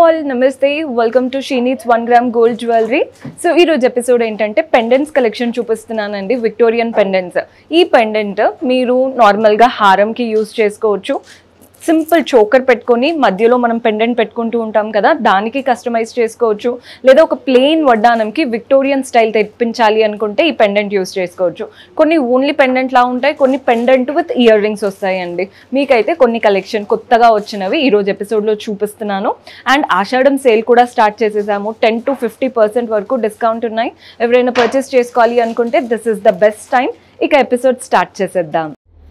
all నమస్తే welcome to షీనీట్స్ one gram gold jewellery so ఈ రోజు ఎపిసోడ్ ఏంటంటే పెండెంట్స్ కలెక్షన్ చూపిస్తున్నానండి విక్టోరియన్ పెండెంట్స్ ఈ పెండెంట్ మీరు నార్మల్గా హారంకి యూస్ చేసుకోవచ్చు సింపుల్ చోకర్ పెట్టుకొని మధ్యలో మనం పెండెంట్ పెట్టుకుంటూ ఉంటాం కదా దానికి కస్టమైజ్ చేసుకోవచ్చు లేదా ఒక ప్లెయిన్ వడ్డానంకి విక్టోరియన్ స్టైల్ తెప్పించాలి అనుకుంటే ఈ పెండెంట్ యూస్ చేసుకోవచ్చు కొన్ని ఓన్లీ పెండెంట్ లా ఉంటాయి కొన్ని పెండెంట్ విత్ ఇయర్ రింగ్స్ వస్తాయండి మీకైతే కొన్ని కలెక్షన్ కొత్తగా వచ్చినవి ఈ రోజు ఎపిసోడ్లో చూపిస్తున్నాను అండ్ ఆషాఢం సేల్ కూడా స్టార్ట్ చేసేసాము టెన్ టు ఫిఫ్టీ పర్సెంట్ వరకు డిస్కౌంట్ ఉన్నాయి ఎవరైనా పర్చేస్ చేసుకోవాలి అనుకుంటే this is the best time ఇక ఎపిసోడ్ స్టార్ట్ చేసేద్దాం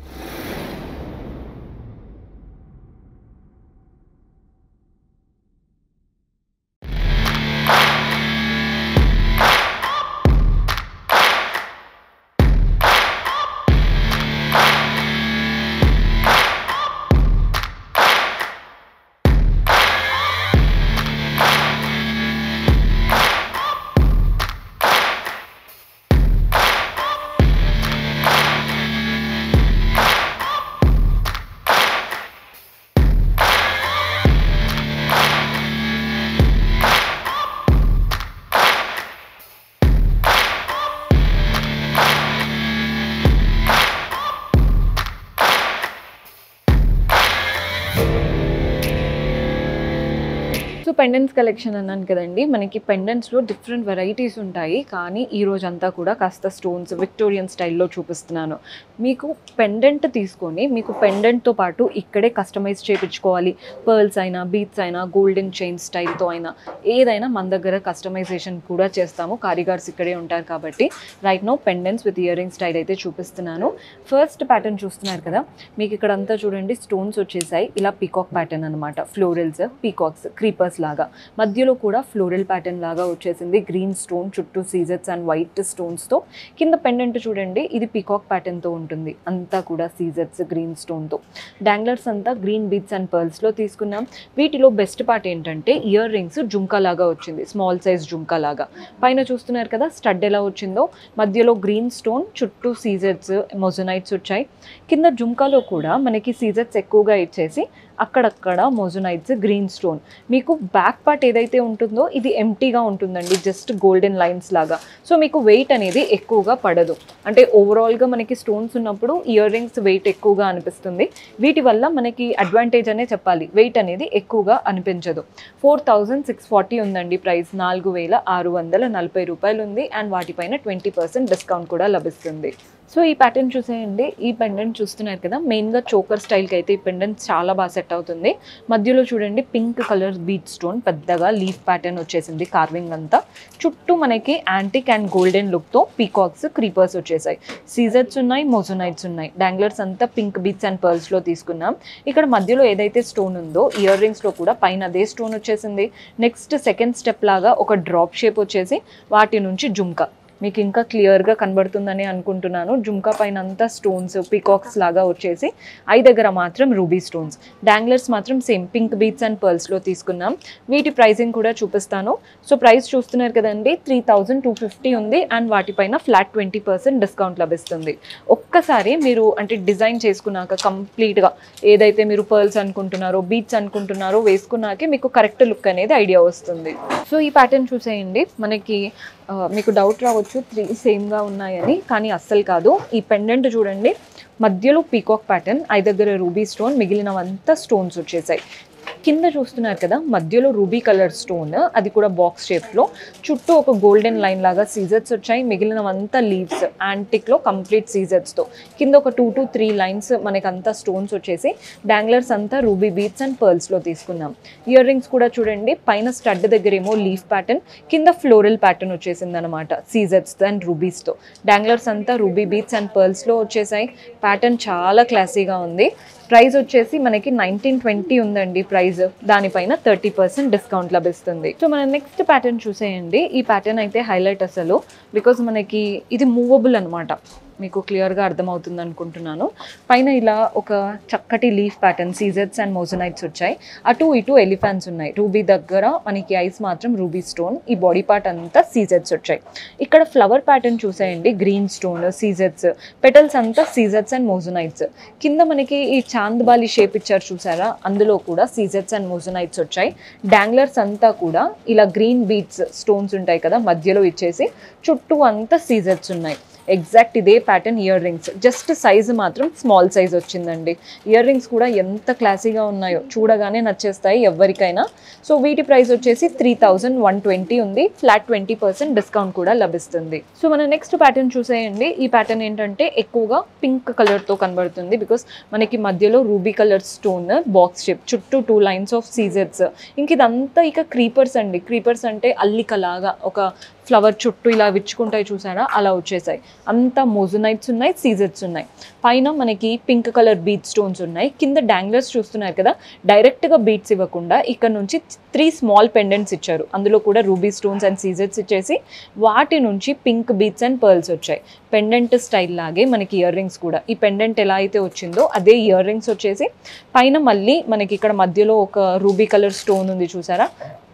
సో పెండెంట్స్ కలెక్షన్ అన్నాను కదండి మనకి పెండెంట్స్లో డిఫరెంట్ వెరైటీస్ ఉంటాయి కానీ ఈ రోజు అంతా కూడా కాస్త స్టోన్స్ విక్టోరియన్ స్టైల్లో చూపిస్తున్నాను మీకు పెండెంట్ తీసుకొని మీకు పెండెంట్తో పాటు ఇక్కడే కస్టమైజ్ చేయించుకోవాలి పర్ల్స్ అయినా బీట్స్ అయినా గోల్డెన్ చైన్ స్టైల్తో అయినా ఏదైనా మన దగ్గర కస్టమైజేషన్ కూడా చేస్తాము కారిగార్స్ ఇక్కడే ఉంటారు కాబట్టి right no pendants with ear ring style అయితే చూపిస్తున్నాను ఫస్ట్ ప్యాటర్న్ చూస్తున్నారు కదా మీకు ఇక్కడ అంతా చూడండి స్టోన్స్ వచ్చేసాయి ఇలా పీకాక్ ప్యాటర్న్ అనమాట ఫ్లోరల్స్ పీకాక్స్ క్రీపర్స్ లాగా మధ్యలో కూడా ఫ్లోరల్ ప్యాటర్న్ లాగా వచ్చేసింది గ్రీన్ స్టోన్ చుట్టూ సీజర్స్ అండ్ వైట్ స్టోన్స్తో కింద పెండెంట్ చూడండి ఇది పీకాక్ ప్యాటర్న్తో ఉంటుంది అంతా కూడా సీజర్స్ గ్రీన్ స్టోన్తో డాంగ్లర్స్ అంతా గ్రీన్ బీట్స్ అండ్ పర్ల్స్లో తీసుకున్నాం వీటిలో బెస్ట్ పార్ట్ ఏంటంటే ఇయర్ రింగ్స్ జుంకా లాగా వచ్చింది స్మాల్ సైజ్ జుంకా లాగా పైన చూస్తున్నారు కదా స్టడ్ ఎలా వచ్చిందో మధ్యలో గ్రీన్ స్టోన్ చుట్టూ సీజర్స్ మొజనైట్స్ వచ్చాయి కింద జుంకాలో కూడా మనకి సీజర్స్ ఎక్కువగా ఇచ్చేసి అక్కడక్కడ మొజనైట్స్ గ్రీన్ స్టోన్ మీకు బ్యాక్ పార్ట్ ఏదైతే ఉంటుందో ఇది ఎంటీగా ఉంటుందండి జస్ట్ గోల్డెన్ లైన్స్ లాగా సో మీకు వెయిట్ అనేది ఎక్కువగా పడదు అంటే ఓవరాల్గా మనకి స్టోన్స్ ఉన్నప్పుడు ఇయర్ రింగ్స్ వెయిట్ ఎక్కువగా అనిపిస్తుంది వీటి వల్ల మనకి అడ్వాంటేజ్ అనే చెప్పాలి వెయిట్ అనేది ఎక్కువగా అనిపించదు ఫోర్ థౌజండ్ సిక్స్ ఫార్టీ ఉందండి ప్రైస్ నాలుగు వేల ఆరు వందల నలభై రూపాయలు ఉంది అండ్ వాటిపైన ట్వంటీ పర్సెంట్ డిస్కౌంట్ కూడా లభిస్తుంది సో ఈ ప్యాటర్న్ చూసేయండి ఈ పెండెంట్ చూస్తున్నారు కదా మెయిన్గా చోకర్ స్టైల్కి అయితే ఈ పెండెంట్ చాలా బాగా సెట్ అవుతుంది మధ్యలో చూడండి పింక్ కలర్ బీట్ స్టోన్ పెద్దగా లీఫ్ ప్యాటర్న్ వచ్చేసింది కార్వింగ్ అంతా చుట్టూ మనకి యాంటిక్ అండ్ గోల్డెన్ లుక్తో పీకాక్స్ క్రీపర్స్ వచ్చేసాయి సీజర్స్ ఉన్నాయి మోజోనైట్స్ ఉన్నాయి డాంగ్లర్స్ అంతా పింక్ బీట్స్ అండ్ పర్ల్స్లో తీసుకున్నాం ఇక్కడ మధ్యలో ఏదైతే స్టోన్ ఉందో ఇయర్ రింగ్స్లో కూడా పైన అదే స్టోన్ వచ్చేసింది నెక్స్ట్ సెకండ్ స్టెప్ లాగా ఒక డ్రాప్ షేప్ వచ్చేసి వాటి నుంచి జుమ్కా మీకు ఇంకా క్లియర్గా కనబడుతుందని అనుకుంటున్నాను జుమ్కా పైన అంతా స్టోన్స్ పీకాక్స్ లాగా వచ్చేసి ఐ దగ్గర మాత్రం రూబీ స్టోన్స్ డాంగ్లర్స్ మాత్రం సేమ్ పింక్ బీట్స్ అండ్ పర్ల్స్లో తీసుకున్నాం వీటి ప్రైసింగ్ కూడా చూపిస్తాను సో ప్రైస్ చూస్తున్నారు కదండి త్రీ థౌజండ్ టూ ఫిఫ్టీ ఉంది అండ్ వాటిపైన ఫ్లాట్ ట్వంటీ పర్సెంట్ డిస్కౌంట్ లభిస్తుంది ఒక్కసారి మీరు అంటే డిజైన్ చేసుకున్నాక కంప్లీట్గా ఏదైతే మీరు పర్ల్స్ అనుకుంటున్నారో బీట్స్ అనుకుంటున్నారో వేసుకున్నాకే మీకు కరెక్ట్ లుక్ అనేది ఐడియా వస్తుంది సో ఈ ప్యాటర్న్ చూసేయండి మనకి ఆ, మీకు డౌట్ రావచ్చు త్రీ సేమ్గా ఉన్నాయని కానీ అస్సలు కాదు ఈ పెండెంట్ చూడండి మధ్యలో పీకాక్ ప్యాటర్న్ ఐ దగ్గర రూబీ స్టోన్ మిగిలినవంతా స్టోన్స్ వచ్చేసాయి కింద చూస్తున్నారు కదా మధ్యలో రూబీ కలర్ స్టోన్ అది కూడా బాక్స్ షేప్లో చుట్టూ ఒక గోల్డెన్ లైన్ లాగా సీజర్స్ వచ్చాయి మిగిలినవంతా లీవ్స్ యాంటిక్లో కంప్లీట్ సీజర్స్తో కింద ఒక టూ టు త్రీ లైన్స్ మనకంతా స్టోన్స్ వచ్చేసి డాంగ్లర్స్ అంతా రూబీ బీట్స్ అండ్ పర్ల్స్లో తీసుకున్నాం ఇయర్ రింగ్స్ కూడా చూడండి పైన స్టడ్ దగ్గర ఏమో లీఫ్ ప్యాటర్న్ కింద ఫ్లోరల్ ప్యాటర్న్ వచ్చేసింది అనమాట సీజర్స్ అండ్ రూబీస్తో డాంగ్లర్స్ అంతా రూబీ బీట్స్ అండ్ పర్ల్స్లో వచ్చేసాయి ప్యాటర్న్ చాలా క్లాసీగా ఉంది ప్రైస్ వచ్చేసి మనకి నైన్టీన్ ట్వంటీ ఉందండి ప్రైస్ దానిపైన థర్టీ పర్సెంట్ డిస్కౌంట్ లభిస్తుంది సో మన నెక్స్ట్ ప్యాటర్న్ చూసేయండి ఈ ప్యాటర్న్ అయితే హైలైట్ అసలు బికాజ్ మనకి ఇది మూవబుల్ అనమాట మీకు క్లియర్గా అర్థమవుతుంది అనుకుంటున్నాను పైన ఇలా ఒక చక్కటి లీఫ్ ప్యాటర్న్ సీజెట్స్ అండ్ మోజనైట్స్ వచ్చాయి అటు ఇటు ఎలిఫాన్స్ ఉన్నాయి రూబీ దగ్గర మనకి ఐస్ మాత్రం రూబీ స్టోన్ ఈ బాడీ పార్ట్ అంతా సీజెట్స్ వచ్చాయి ఇక్కడ ఫ్లవర్ ప్యాటర్న్ చూసేయండి గ్రీన్ స్టోన్ సీజెట్స్ పెటల్స్ అంతా సీజెట్స్ అండ్ మోజనైట్స్ కింద మనకి ఈ చాంద్బాలి షేప్ ఇచ్చారు చూసారా అందులో కూడా సీజెట్స్ అండ్ మోజనైట్స్ వచ్చాయి డాంగ్లర్స్ అంతా కూడా ఇలా గ్రీన్ బీట్స్ స్టోన్స్ ఉంటాయి కదా మధ్యలో ఇచ్చేసి చుట్టూ అంతా సీజెట్స్ ఉన్నాయి ఎగ్జాక్ట్ ఇదే pattern ear rings just size మాత్రం స్మాల్ సైజ్ వచ్చిందండి ఇయర్ రింగ్స్ కూడా ఎంత క్లాసీగా ఉన్నాయో చూడగానే నచ్చేస్తాయి ఎవరికైనా సో వీటి ప్రైస్ వచ్చేసి త్రీ థౌజండ్ వన్ ట్వంటీ ఉంది ఫ్లాట్ ట్వంటీ పర్సెంట్ డిస్కౌంట్ కూడా లభిస్తుంది సో మన నెక్స్ట్ ప్యాటర్న్ చూసేయండి ఈ ప్యాటర్న్ ఏంటంటే ఎక్కువగా పింక్ కలర్తో కనబడుతుంది బికాస్ మనకి మధ్యలో ruby colour stone box shape చుట్టూ టూ లైన్స్ ఆఫ్ సీజెట్స్ ఇంక ఇదంతా ఇక క్రీపర్స్ అండి క్రీపర్స్ అంటే అల్లికలాగా ఒక ఫ్లవర్ చుట్టూ ఇలా విచ్చుకుంటాయి చూసారా అలా వచ్చేసాయి అంతా మోజనైట్స్ ఉన్నాయి సీజెట్స్ ఉన్నాయి పైన మనకి పింక్ కలర్ బీట్ స్టోన్స్ ఉన్నాయి కింద డాంగ్లర్స్ చూస్తున్నారు కదా డైరెక్ట్గా బీట్స్ ఇవ్వకుండా ఇక్కడ నుంచి త్రీ స్మాల్ పెండెంట్స్ ఇచ్చారు అందులో కూడా రూబీ స్టోన్స్ అండ్ సీజెట్స్ ఇచ్చేసి వాటి నుంచి పింక్ బీట్స్ అండ్ పర్ల్స్ వచ్చాయి పెండెంట్ స్టైల్ లాగే మనకి ఇయర్ రింగ్స్ కూడా ఈ పెండెంట్ ఎలా అయితే వచ్చిందో అదే ఇయర్ రింగ్స్ వచ్చేసి పైన మళ్ళీ మనకి ఇక్కడ మధ్యలో ఒక రూబీ కలర్ స్టోన్ ఉంది చూసారా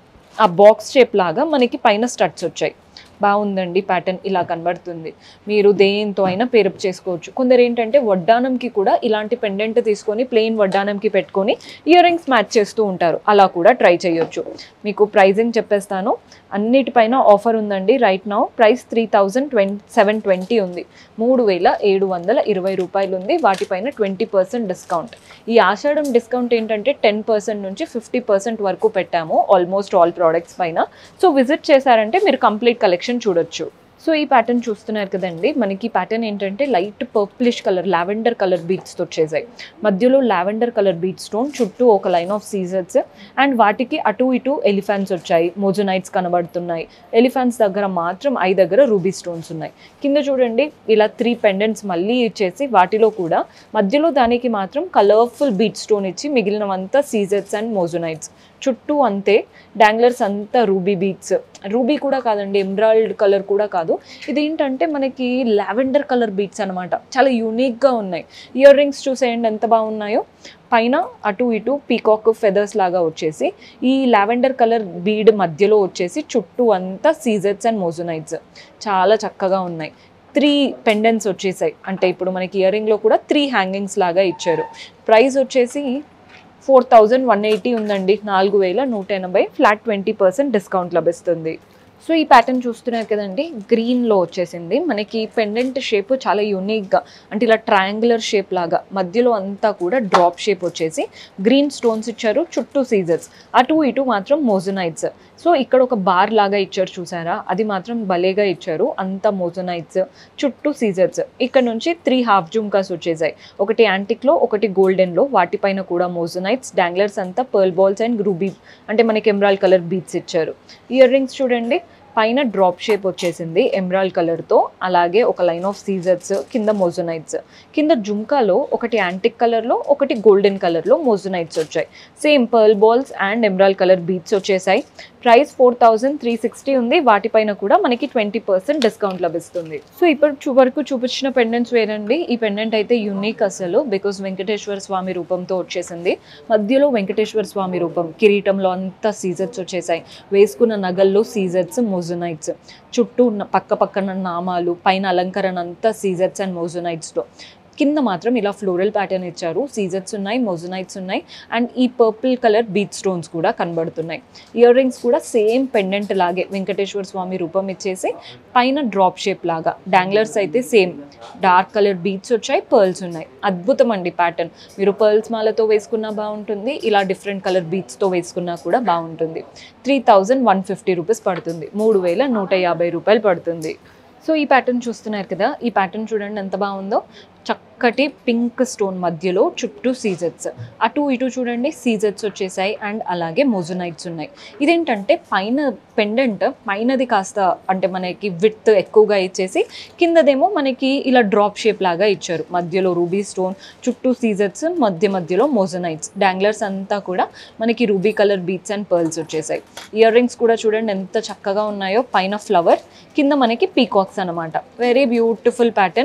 ఆ బాక్స్ షేప్ లాగా మనకి పైన స్టడ్స్ వచ్చాయి బాగుందండి ప్యాటర్న్ ఇలా కనబడుతుంది మీరు దేంతో అయినా పేరప్ చేసుకోవచ్చు కొందరు ఏంటంటే వడ్డానంకి కూడా ఇలాంటి పెండెంట్ తీసుకొని ప్లెయిన్ వడ్డానంకి పెట్టుకొని ఇయర్ రింగ్స్ మ్యాచ్ చేస్తూ ఉంటారు అలా కూడా ట్రై చేయొచ్చు మీకు ప్రైజింగ్ చెప్పేస్తాను అన్నిటిపైన ఆఫర్ ఉందండి right now price three thousand twenty seven twenty ఉంది మూడు వేల ఏడు వందల ఇరవై రూపాయలు ఉంది వాటిపైన ట్వంటీ పర్సెంట్ డిస్కౌంట్ ఈ ఆషాఢం డిస్కౌంట్ ఏంటంటే టెన్ పర్సెంట్ నుంచి ఫిఫ్టీ పర్సెంట్ వరకు పెట్టాము ఆల్మోస్ట్ ఆల్ ప్రోడక్ట్స్ పైన సో విజిట్ చేశారంటే మీరు కంప్లీట్ కలెక్షన్ చూడొచ్చు సో ఈ ప్యాటర్న్ చూస్తున్నారు కదండి మనకి ప్యాటర్న్ ఏంటంటే light purplish colour lavender colour బీట్స్తో వచ్చేసాయి మధ్యలో లావెండర్ కలర్ బీట్ స్టోన్ చుట్టూ ఒక లైన్ ఆఫ్ సీజర్స్ అండ్ వాటికి అటు ఇటు ఎలిఫాన్స్ వచ్చాయి మోజోనైట్స్ కనబడుతున్నాయి ఎలిఫాన్స్ దగ్గర మాత్రం ఐ దగ్గర రూబీ స్టోన్స్ ఉన్నాయి కింద చూడండి ఇలా త్రీ పెండెంట్స్ మళ్ళీ ఇచ్చేసి వాటిలో కూడా మధ్యలో దానికి మాత్రం కలర్ఫుల్ బీట్ స్టోన్ ఇచ్చి మిగిలినవంతా సీజర్స్ అండ్ మోజోనైట్స్ చుట్టూ అంతే డాంగ్లర్స్ అంతా రూబీ బీట్స్ రూబీ కూడా కాదండి ఎమ్రాల్డ్ కలర్ కూడా కాదు ఇదేంటంటే మనకి లావెండర్ కలర్ బీట్స్ అనమాట చాలా యూనిక్గా ఉన్నాయి ఇయర్ రింగ్స్ చూసేయండి ఎంత బాగున్నాయో పైన అటు ఇటు పీకాక్ ఫెదర్స్ లాగా వచ్చేసి ఈ లావెండర్ కలర్ బీడ్ మధ్యలో వచ్చేసి చుట్టూ అంతా సీజర్స్ అండ్ మోజోనైట్స్ చాలా చక్కగా ఉన్నాయి త్రీ పెండెంట్స్ వచ్చేసాయి అంటే ఇప్పుడు మనకి ఇయర్ రింగ్లో కూడా త్రీ హ్యాంగింగ్స్ లాగా ఇచ్చారు ప్రైస్ వచ్చేసి ఫోర్ థౌజండ్ వన్ ఎయిటీ ఉందండి నాలుగు వేల నూట ఎనభై ఫ్లాట్ ట్వంటీ పర్సెంట్ డిస్కౌంట్ లభిస్తుంది సో ఈ ప్యాటర్న్ చూస్తున్నారు కదండి గ్రీన్లో వచ్చేసింది మనకి పెండెంట్ షేప్ చాలా యూనిక్గా అంటే ఇలా ట్రయాంగులర్ షేప్ లాగా మధ్యలో అంతా కూడా డ్రాప్ షేప్ వచ్చేసి గ్రీన్ స్టోన్స్ ఇచ్చారు చుట్టూ సీజర్స్ అటు ఇటు మాత్రం మోజనైట్స్ సో ఇక్కడ ఒక బార్ లాగా ఇచ్చారు చూసారా అది మాత్రం భలేగా ఇచ్చారు అంత మోజనైట్స్ చుట్టూ సీజర్స్ ఇక్కడ నుంచి త్రీ హాఫ్ జుమ్కాస్ వచ్చేసాయి ఒకటి యాంటిక్లో ఒకటి గోల్డెన్లో వాటిపైన కూడా మోజనైట్స్ డాంగ్లర్స్ అంతా పర్ల్ బాల్స్ అండ్ రూబీ అంటే మనకి ఎమరాల్ కలర్ బీట్స్ ఇచ్చారు ఇయర్ రింగ్స్ చూడండి పైన డ్రాప్ షేప్ వచ్చేసింది ఎమరాల్ కలర్తో అలాగే ఒక లైన్ ఆఫ్ సీజర్స్ కింద మోజనైట్స్ కింద జుమ్కాలో ఒకటి యాంటిక్ కలర్లో ఒకటి గోల్డెన్ కలర్లో మోజనైట్స్ వచ్చాయి same pearl balls and emerald colour beads వచ్చేసాయి price four thousand three sixty ఉంది వాటిపైన కూడా మనకి ట్వంటీ పర్సెంట్ డిస్కౌంట్ లభిస్తుంది సో ఇప్పుడు చూ వరకు చూపించిన పెండెంట్స్ వేరండి ఈ పెండెంట్ అయితే యూనిక్ అసలు బికాస్ వెంకటేశ్వర స్వామి రూపంతో వచ్చేసింది మధ్యలో వెంకటేశ్వర స్వామి రూపం కిరీటంలో అంతా సీజర్స్ వచ్చేసాయి వేసుకున్న నగల్లో సీజర్స్ మోజనైట్స్ చుట్టూ ఉన్న- పక్క పక్కన నామాలు పైన అలంకరణ అంతా సీజర్స్ అండ్ మోజనైట్స్తో కింద మాత్రం ఇలా ఫ్లోరల్ ప్యాటర్న్ ఇచ్చారు సీజర్స్ ఉన్నాయి మోజనైట్స్ ఉన్నాయి అండ్ ఈ పర్పుల్ కలర్ బీట్ స్టోన్స్ కూడా కనబడుతున్నాయి ఇయర్ రింగ్స్ కూడా సేమ్ పెండెంట్ లాగే వెంకటేశ్వర స్వామి రూపం ఇచ్చేసి పైన డ్రాప్ షేప్ లాగా డాంగ్లర్స్ అయితే సేమ్ డార్క్ కలర్ బీట్స్ వచ్చాయి పర్ల్స్ ఉన్నాయి అద్భుతం అండి ప్యాటర్న్ మీరు పర్ల్స్ మాలతో వేసుకున్నా బాగుంటుంది ఇలా డిఫరెంట్ కలర్ బీట్స్తో వేసుకున్నా కూడా బాగుంటుంది three thousand one fifty rupees పడుతుంది మూడు వేల నూట యాభై రూపాయలు పడుతుంది సో ఈ ప్యాటర్న్ చూస్తున్నారు కదా ఈ ప్యాటర్న్ చూడండి ఎంత బాగుందో చక్కటి పింక్ స్టోన్ మధ్యలో చుట్టూ సీజర్స్ అటు ఇటు చూడండి సీజర్స్ వచ్చేసాయి అండ్ అలాగే మోజనైట్స్ ఉన్నాయి ఇదేంటంటే పైన పెండెంట్ పైనది కాస్త అంటే మనకి విత్ ఎక్కువగా ఇచ్చేసి కిందదేమో మనకి ఇలా డ్రాప్ షేప్ లాగా ఇచ్చారు మధ్యలో రూబీ స్టోన్ చుట్టూ సీజర్స్ మధ్య మధ్యలో మోజనైట్స్ డాంగ్లర్స్ అంతా కూడా మనకి ruby colour beads and pearls వచ్చేసాయి ఇయర్ రింగ్స్ కూడా చూడండి ఎంత చక్కగా ఉన్నాయో పైన ఫ్లవర్ కింద మనకి పీకాక్స్ అనమాట వెరీ బ్యూటిఫుల్ ప్యాటర్న్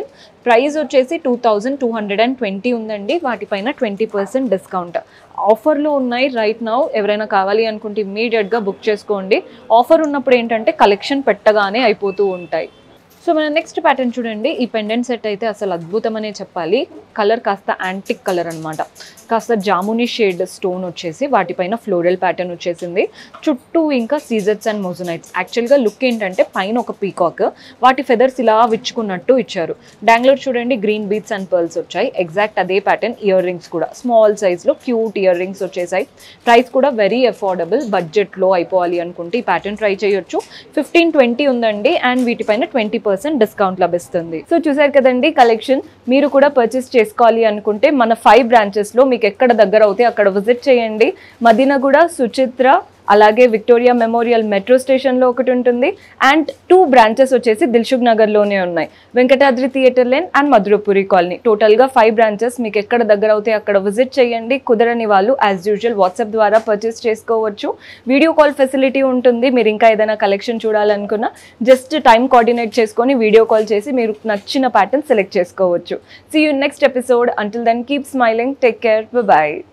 ప్రైస్ వచ్చేసి two thousand two hundred and twenty ఉందండి వాటిపైన ట్వంటీ పర్సెంట్ డిస్కౌంట్ ఆఫర్లో ఉన్నాయి రైట్ నౌ ఎవరైనా కావాలి అనుకుంటే ఇమ్మీడియట్గా బుక్ చేసుకోండి ఆఫర్ ఉన్నప్పుడు ఏంటంటే కలెక్షన్ పెట్టగానే అయిపోతూ ఉంటాయి సో మన నెక్స్ట్ ప్యాటర్న్ చూడండి ఈ పెండెంట్ సెట్ అయితే అసలు అద్భుతమనే చెప్పాలి కలర్ కాస్త యాంటిక్ కలర్ అన్నమాట కాస్త జాముని షేడ్ స్టోన్ వచ్చేసి వాటిపైన ఫ్లోరల్ ప్యాటర్న్ వచ్చేసింది చుట్టూ ఇంకా సీజర్స్ అండ్ మోజనైట్స్ యాక్చువల్గా లుక్ ఏంటంటే పైన ఒక పీకాక్ వాటి ఫెదర్స్ ఇలా విచ్చుకున్నట్టు ఇచ్చారు డాంగ్లర్ చూడండి గ్రీన్ బీట్స్ అండ్ పర్ల్స్ వచ్చాయి ఎగ్జాక్ట్ అదే ప్యాటర్న్ ఇయర్ రింగ్స్ కూడా స్మాల్ సైజ్లో క్యూట్ ఇయర్ రింగ్స్ వచ్చేసాయి ప్రైస్ కూడా వెరీ అఫోర్డబుల్ బడ్జెట్లో అయిపోవాలి అనుకుంటే ఈ ప్యాటర్న్ ట్రై చేయొచ్చు ఫిఫ్టీన్ ట్వంటీ ఉందండి అండ్ వీటిపైన ట్వంటీ పర్సెంట్ డిస్కౌంట్ లభిస్తుంది సో చూసారు కదండి కలెక్షన్ మీరు కూడా పర్చేస్ చేసుకోవాలి అనుకుంటే మన ఫైవ్ బ్రాంచెస్లో మీకు ఎక్కడ దగ్గర అవుతే అక్కడ విజిట్ చేయండి మదీనగూడ సుచిత్ర అలాగే విక్టోరియా మెమోరియల్ మెట్రో స్టేషన్లో ఒకటి ఉంటుంది అండ్ టూ బ్రాంచెస్ వచ్చేసి దిల్సుఖ్ నగర్లోనే ఉన్నాయి Venkatadri theatre lane and Madhurapuri colony టోటల్గా ఫైవ్ బ్రాంచెస్ మీకు ఎక్కడ దగ్గర అవుతే అక్కడ విజిట్ చేయండి కుదరని వాళ్ళు యాజ్ యూజువల్ వాట్సాప్ ద్వారా పర్చేస్ చేసుకోవచ్చు వీడియో కాల్ ఫెసిలిటీ ఉంటుంది మీరు ఇంకా ఏదైనా కలెక్షన్ చూడాలనుకున్నా జస్ట్ టైం కోఆర్డినేట్ చేసుకొని వీడియో కాల్ చేసి మీరు నచ్చిన ప్యాటర్న్ సెలెక్ట్ చేసుకోవచ్చు see you next episode until then keep smiling take care bye